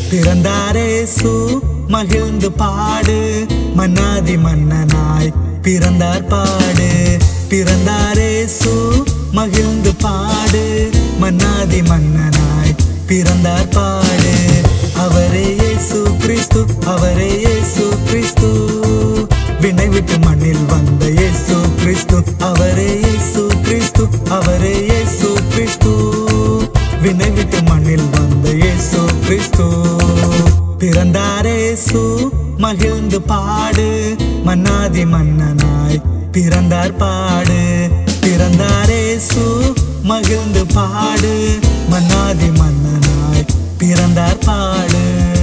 பிறந்தாரேசு மகிழ்ந்து பாடு மன்னாதி மன்னனாய் பிறந்தார் பாடு பிறந்தாரேசு மகிழ்ந்து பாடு மன்னாதி மன்னனாய் பிறந்தார் பாடு அவரே இயேசு கிறிஸ்து அவரே இயேசு கிறிஸ்து வினை விட்டு மண்ணில் வந்த இயேசு கிறிஸ்து அவரே இயேசு கிறிஸ்து அவரே இயேசு கிறிஸ்து வினை விட்டு மண்ணில் வந்த இயேசு கிறிஸ்து பிறந்தாரேசு மகிழ்ந்து பாடு மன்னாதி மன்னனாய் பிறந்தார் பாடு பிறந்தாரேசு மகிழ்ந்து பாடு மன்னாதி மன்னனாய் பிறந்தார் பாடு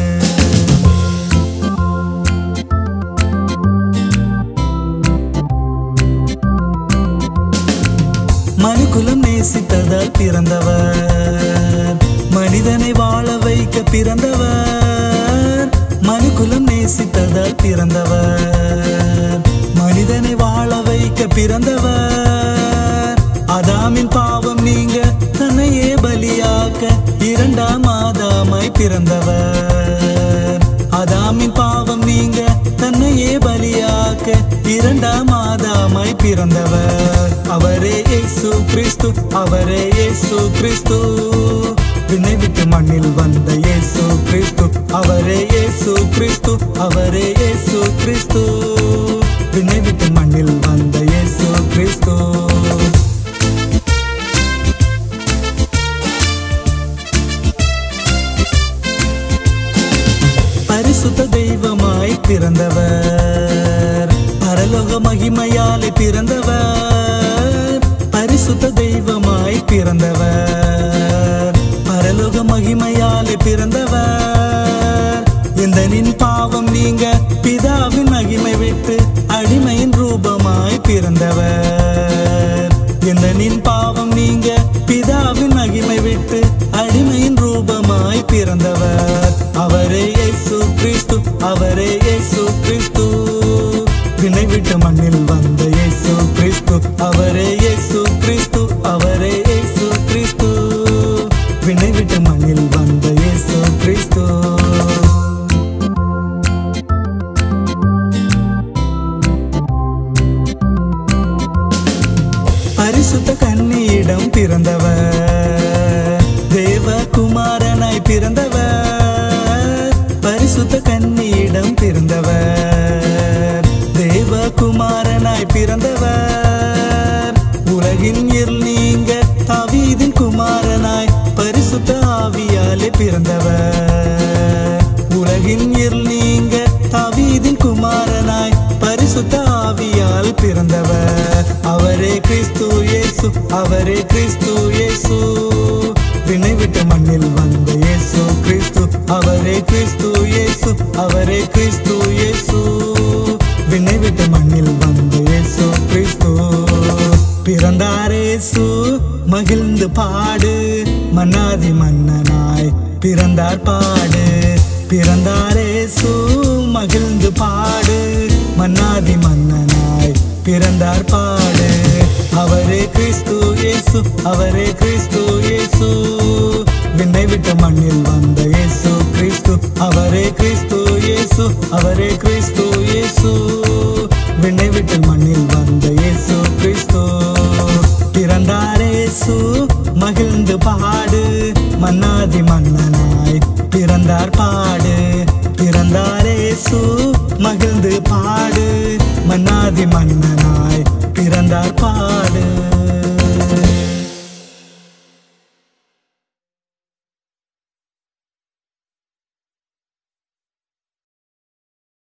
மனுக்குலம் நேசித்ததால் பிறந்தவர் மனிதனை வாழ வைக்க பிறந்தவர் மனுக்குலம் நேசித்ததால் பிறந்தவர் மனிதனை வாழ வைக்க பிறந்தவர் அதாமின் பாவம் நீங்க தன்னையே பலியாக்க இரண்டாம் ஆதாமாய் பிறந்தவர் அதாமின் பாவம் நீங்க தன்னையே பலியாக்க இரண்டாம் ஆதாமாய் பிறந்தவர் அவரே இயேசு கிறிஸ்து அவரே இயேசு கிறிஸ்து விண்ணை விட்டு மண்ணில் வந்த இயேசு கிறிஸ்து அவரே இயேசு கிறிஸ்து அவரே இயேசு கிறிஸ்து விண்ணை விட்டு மண்ணில் வந்த இயேசு கிறிஸ்து பரிசுத்த தெய்வமாய் பிறந்தவர் பரலோக மகிமையாலே பிறந்தவர் பரிசுத்த தெய்வமாய் பிறந்தவர் பரலோக மகிமையாலே பிறந்தவர் எந்தனின் பாவம் நீங்க பிதாவின் மகிமை விட்டு அடிமையின் ரூபமாய் பிறந்தவர் எந்தனின் பாவம் நீங்க பிதாவின் மகிமை விட்டு அடிமையின் ரூபமாய் பிறந்தவர் அவரே இயேசு கிறிஸ்து அவரே இயேசு கிறிஸ்து வினை விட்டு மண்ணில் வந்த இயேசு கிறிஸ்து அவரே இயேசு கிறிஸ்து அவரே இயேசு கிறிஸ்து வினை விட்டு மண்ணில் வந்த இயேசு கிறிஸ்து பரிசுத்த கன்னியிடம் பிறந்தவர் தேவகுமாரனாய் பிறந்தவர் பரிசுத்த கன்னியிடம் பிறந்தவர் தேவகுமாரனாய் பிறந்தவர் உலகின் இருள் நீங்க தாவீதின் குமாரனாய் பரிசுத்த ஆவியாலே பிறந்தவர் உலகின் இருள் நீங்க தாவீதின் குமாரனாய் பரிசுத்த ஆவியால் பிறந்தவர் அவரே கிறிஸ்து இயேசு அவரே கிறிஸ்து இயேசு வினை விட்டு மண்ணில் வந்த இயேசு கிறிஸ்து அவரே கிறிஸ்து இயேசு அவரே கிறிஸ்து இயேசு வினை விட்டு மண்ணில் வந்த இயேசு கிறிஸ்து பிறந்தாரேசு மகிழ்ந்து பாடு மன்னாதி மன்னனாய் பிறந்தார் பாடு பிறந்தாரேசு மகிழ்ந்து பாடு மன்னாதி மன்னனாய் பிறந்தார் பாடு அவரே கிறிஸ்து இயேசு அவரே கிறிஸ்து இயேசு விண்ணை விட்ட மண்ணில் வந்த இயேசு கிறிஸ்து அவரே கிறிஸ்து இயேசு அவரே கிறிஸ்து இயேசு விண்ணை விட்டு மண்ணில் வந்த இயேசு கிறிஸ்து பிறந்தாரேசு மகிழ்ந்து பாடு மன்னாதி மன்னனாய் பிறந்தார் பாடு பிறந்தாரேசு மகிழ்ந்து பாடு மன்னாதி மன்னனாய் பிறந்தார் பாடு